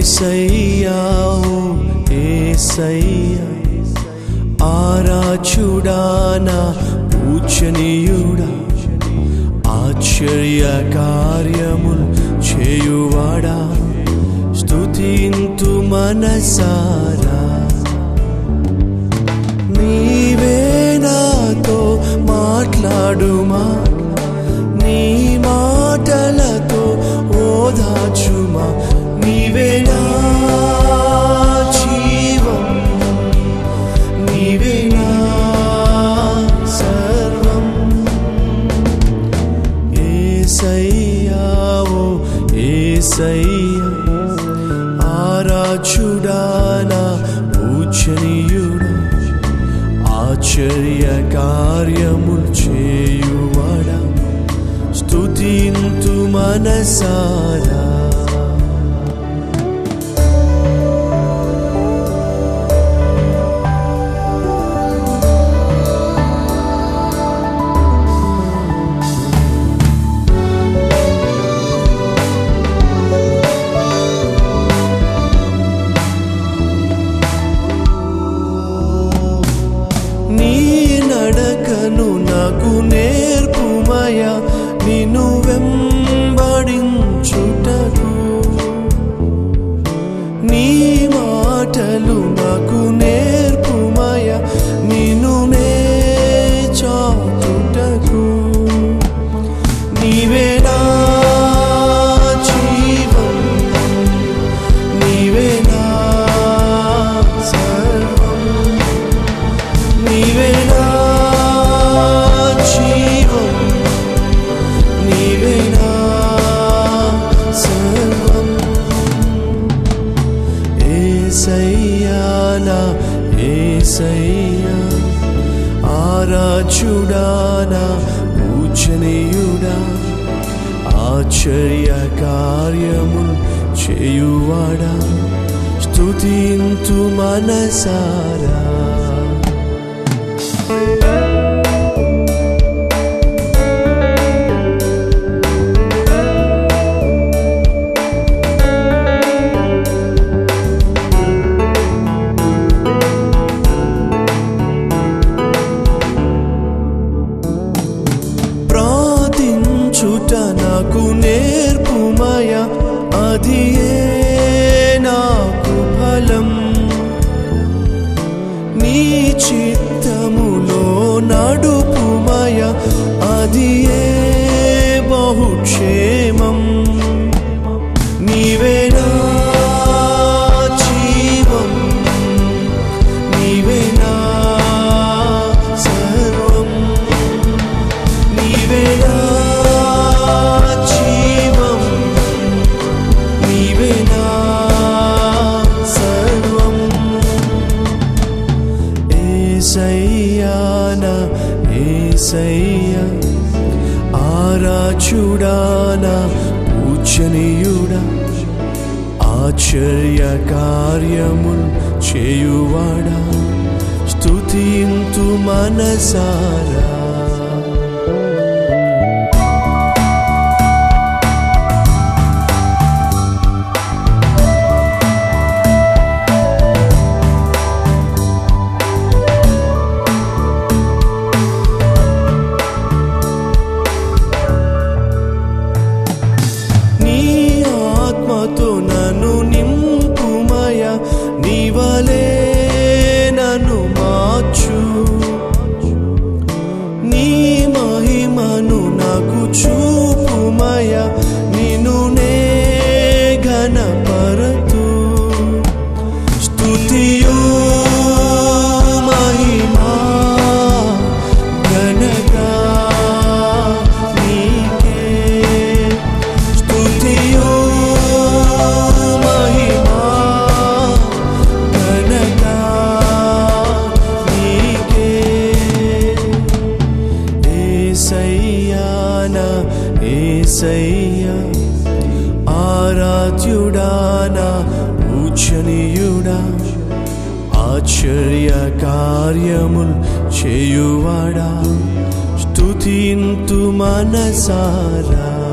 ఏసయ్యా ఓ ఏసయ్యా ఆరాచుడానా పూజనీయుడా ఆశ్చర్య కార్యములు చేయువాడా స్తుతింతు మనసారా నీవే నాతో మాట్లాడుమా నీ మాటలతో ఓదాచుమా నీవే నా జీవం నీవే నా సర్వం ఏసయ్యా ఓ ఏసయ్యా ఆరాచుడానా పూజనీయుడా ఆశ్చర్య కార్యములు చేయువాడా స్తుతింతు మనసారా నీ నడకను నాకు నేర్పుమయ నిన్ను వెంబడించుటకు నీ మాటలు నాకు నేర్పుమయ నిన్ను నే చాటుటకు నీవే నా జీవం నీవే నా సర్వం నీవే నా జీవం నీవే నా సర్వం ఏసయ్యా నా ఏసయ్యా ఆరాచుడా నా పూజనీయుడా ఆశ్చర్య కార్యములు చేయువాడా స్తుతింతు మనసారా ప్రార్థించుట నాకు నేర్పుమయ అది ఏ నాకు ఫలం నీ చిత్తములో నడుపుమయ అది ఏ బహుక్షేమం నీవే నా జీవం నీవే నా సర్వం నీవే నా జీవం నీవే నా సర్వం ఏసయ్యా నా ఏసయ్యా ఆరాచుడానా పూజనీయుడా ఆశ్చర్య కార్యములు చేయువాడా స్తుతింతు మనసారా నీ ఆత్మతో నన్ను నింపుమయ నీవలే నన్ను మార్చు నీ మహిమను నాకు చూపుమయ నిన్ను నే ఘనపరతు స్తుతియు మహిమా ఘనగా నీకే స్తుతియు మహిమా ఘనగా నీకే ఏసయ్యా నా ఏసయ్యా ఆరాధ్యుడా నా పూజనీయుడా ఆశ్చర్య కార్యములు చేయువాడా స్తుతింతు మనసారా